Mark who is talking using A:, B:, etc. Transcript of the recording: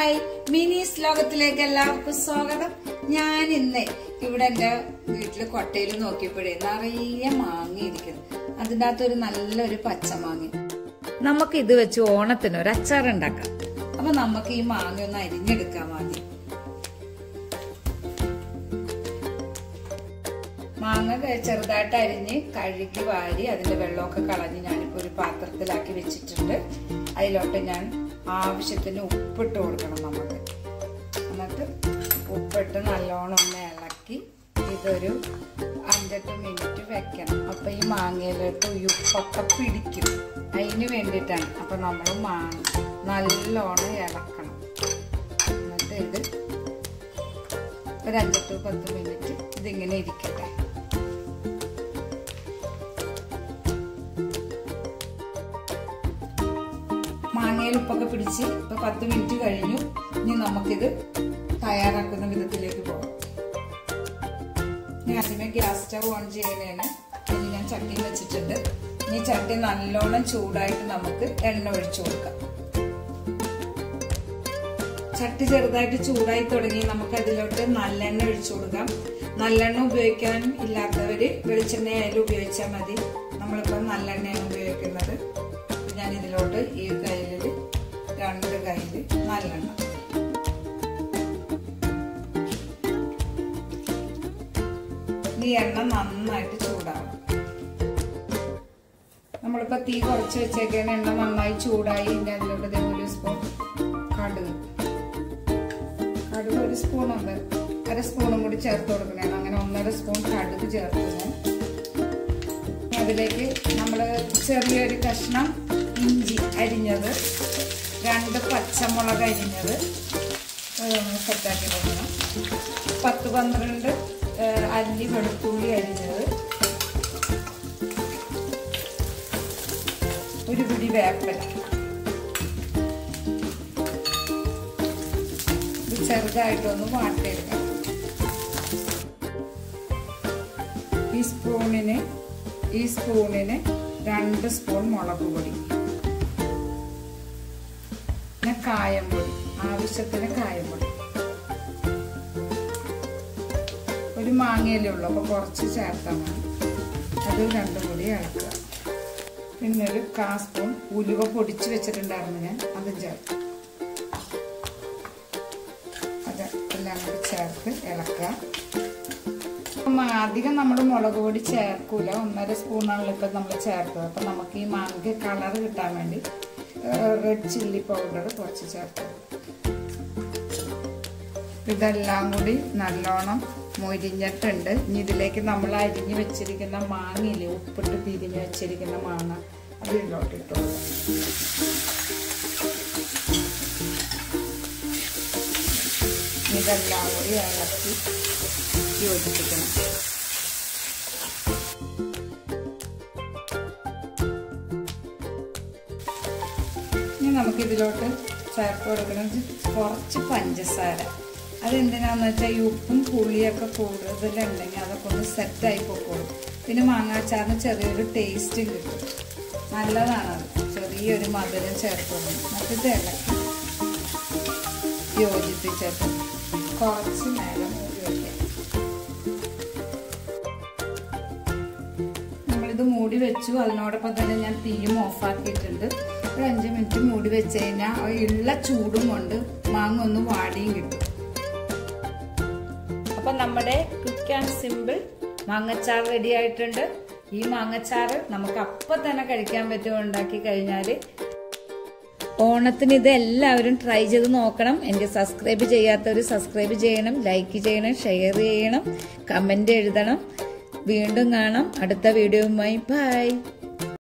A: hi മിനീസ് ലോകത്തിലേക്ക് എല്ലാവർക്കും സ്വാഗതം ഞാൻ ഇന്ന് ഇവിടെ എന്റെ വീട്ടില് കൊട്ടയിൽ നോക്കിയപ്പോഴേ നിറയെ മാങ്ങ ഇരിക്കുന്നു അതിൻ്റെ അകത്തൊരു നല്ലൊരു പച്ചമാങ്ങ നമുക്ക് ഇത് വെച്ച് ഓണത്തിന് ഒരു അച്ചാർ ഉണ്ടാക്കാം അപ്പൊ നമുക്ക് ഈ മാങ്ങ ഒന്ന് അരിഞ്ഞെടുക്കാം ആദ്യം മാങ്ങ ചെറുതായിട്ട് അരിഞ്ഞ് കഴുകി വാരി അതിന്റെ വെള്ളമൊക്കെ കളഞ്ഞ് ഞാനിപ്പോ ഒരു പാത്രത്തിലാക്കി വെച്ചിട്ടുണ്ട് അതിലോട്ട് ഞാൻ ആവശ്യത്തിന് ഉപ്പിട്ട് കൊടുക്കണം നമുക്ക് എന്നിട്ട് ഉപ്പിട്ട് നല്ലോണം ഒന്ന് ഇളക്കി ഇതൊരു അഞ്ചെട്ട് മിനിറ്റ് വെക്കണം അപ്പൊ ഈ മാങ്ങയിലോട്ട് ഈ ഉപ്പൊക്കെ പിടിക്കും അതിന് വേണ്ടിയിട്ടാണ് അപ്പൊ നമ്മൾ മാങ്ങ നല്ലോണം ഇളക്കണം എന്നിട്ട് ഇത് ഒരു അഞ്ചെട്ട് പത്ത് മിനിറ്റ് ഇതിങ്ങനെ ഇരിക്കട്ടെ മാങ്ങയിൽ ഉപ്പൊക്കെ പിടിച്ച് ഇപ്പൊ പത്ത് മിനിറ്റ് കഴിഞ്ഞു ഇനി നമുക്കിത് തയ്യാറാക്കുന്ന വിധത്തിലേക്ക് പോകാം ഞാൻ ആദ്യമേ ഗ്യാസ് സ്റ്റവ് ഓൺ ചെയ്യുന്നതാണ് ഇനി ഞാൻ ചട്ടി വെച്ചിട്ടുണ്ട് ഇനി ചട്ടി നല്ലോണം ചൂടായിട്ട് നമുക്ക് എണ്ണ ഒഴിച്ചു കൊടുക്കാം ചട്ടി ചെറുതായിട്ട് ചൂടായി തുടങ്ങി നമുക്ക് അതിലോട്ട് നല്ലെണ്ണ ഒഴിച്ചു കൊടുക്കാം നല്ലെണ്ണ ഉപയോഗിക്കാൻ ഇല്ലാത്തവര് വെളിച്ചെണ്ണ ആയാലും ഉപയോഗിച്ചാൽ മതി നമ്മളിപ്പോൾ നല്ലെണ്ണയാണ് ഉപയോഗിക്കുന്നത് ഞാൻ ഇതിലോട്ട് ഈ കയ്യിൽ രണ്ട് കയ്യിൽ നല്ലെണ്ണ ഈ എണ്ണ നന്നായിട്ട് ചൂടാവും നമ്മളിപ്പോ തീ കുറച്ച് വെച്ചേക്കാണ് എണ്ണ നന്നായി ചൂടായി ഇതിന്റെ അതിലോട്ട് ദേ ഒരു സ്പൂൺ കടുക് കടുക് ഒരു സ്പൂൺ ഉണ്ട് അര സ്പൂണും കൂടി ചേർത്ത് കൊടുക്കണേ അങ്ങനെ ഒന്നര സ്പൂൺ കടുക് ചേർത്ത് ഞാൻ അതിലേക്ക് നമ്മൾ ചെറിയൊരു കഷ്ണം ഇഞ്ചി അരിഞ്ഞത് രണ്ട് പച്ചമുളക് അരിഞ്ഞത് സെറ്റാക്കി കൊടുക്കണം പത്ത് പന്ത്രണ്ട് അല്ലി വെളുത്തുള്ളി അരിഞ്ഞത് ഒരു പിടി വേപ്പല ഇത് ചെറുതായിട്ടൊന്ന് വാട്ടിയെടുക്കണം ഈ സ്പൂണിന് ഈ സ്പൂണിന് രണ്ട് സ്പൂൺ മുളക് പൊടി പിന്നെ കായം പൊടി ആവശ്യത്തിന് കായം പൊടി ഒരു മാങ്ങയിലേ ഉള്ളൂ അപ്പോൾ കുറച്ച് ചേർത്താൽ മതി അത് രണ്ടും കൂടി ഇളക്കുക പിന്നെ ഒരു കാ സ്പൂൺ ഉലുവ പൊടിച്ച് വെച്ചിട്ടുണ്ടായിരുന്നു ഞാൻ അതും ചേർത്ത് അത് എല്ലാം കൂടി ചേർത്ത് ഇളക്കുക അധികം നമ്മൾ മുളക് പൊടി ചേർക്കൂല ഒന്നര സ്പൂണാണല്ലോ ഇപ്പം നമ്മൾ ചേർത്തത് അപ്പം നമുക്ക് ഈ മാങ്ങ കളർ കിട്ടാൻ വേണ്ടി റെഡ് ചില്ലി പൗഡർ കുറച്ച് ചേർത്ത് ഇതെല്ലാം കൂടി നല്ലോണം മൊരിഞ്ഞിട്ടുണ്ട് ഇനി ഇതിലേക്ക് നമ്മൾ അരിഞ്ഞ് വെച്ചിരിക്കുന്ന മാങ്ങയില്ലേ ഉപ്പിട്ട് തിരിഞ്ഞ് വെച്ചിരിക്കുന്ന മാങ്ങ അത് ഇതിലോട്ട് ഇട്ടു ഇതെല്ലാം കൂടി ഇളക്കി യോജിപ്പിക്കണം ഇനി നമുക്ക് ഇതിലോട്ട് ചേർത്ത് കൊടുക്കുന്നത് കുറച്ച് പഞ്ചസാര അതെന്തിനാന്ന് വെച്ചാൽ ഈ ഉപ്പും പുളിയൊക്കെ കൂടുതലുണ്ടെങ്കിൽ അതൊക്കെ ഒന്ന് സെറ്റായി പൊക്കോളും പിന്നെ മാങ്ങാച്ചാറിന് ചെറിയൊരു ടേസ്റ്റും കിട്ടും നല്ലതാണത് ചെറിയൊരു മധുരം ചേർത്തോളും എന്നിട്ട് ഇളക്കി യോജിപ്പിച്ചിട്ട് കുറച്ച് നേരം മൂടി വയ്ക്കാം നമ്മളിത് മൂടി വെച്ചു അതിനോടൊപ്പം തന്നെ ഞാൻ തീയും ഓഫാക്കിയിട്ടുണ്ട് ഒരു അഞ്ച് മിനിറ്റ് മൂടി വെച്ച് കഴിഞ്ഞാൽ ഉള്ള ചൂടും കൊണ്ട് മാങ്ങ ഒന്ന് വാടിയും കിട്ടും അപ്പൊ നമ്മുടെ ക്വിക്ക് ആൻഡ് സിമ്പിൾ മാങ്ങച്ചാർ റെഡി ആയിട്ടുണ്ട് ഈ മാങ്ങച്ചാറ് നമുക്ക് അപ്പം തന്നെ കഴിക്കാൻ പറ്റുമോ ഉണ്ടാക്കി കഴിഞ്ഞാൽ ഓണത്തിന് ഇത് എല്ലാവരും ട്രൈ ചെയ്ത് നോക്കണം എനിക്ക് സബ്സ്ക്രൈബ് ചെയ്യാത്തവർ സബ്സ്ക്രൈബ് ചെയ്യണം ലൈക്ക് ചെയ്യണം ഷെയർ ചെയ്യണം കമന്റ് എഴുതണം വീണ്ടും കാണാം അടുത്ത വീഡിയോയുമായി ബൈ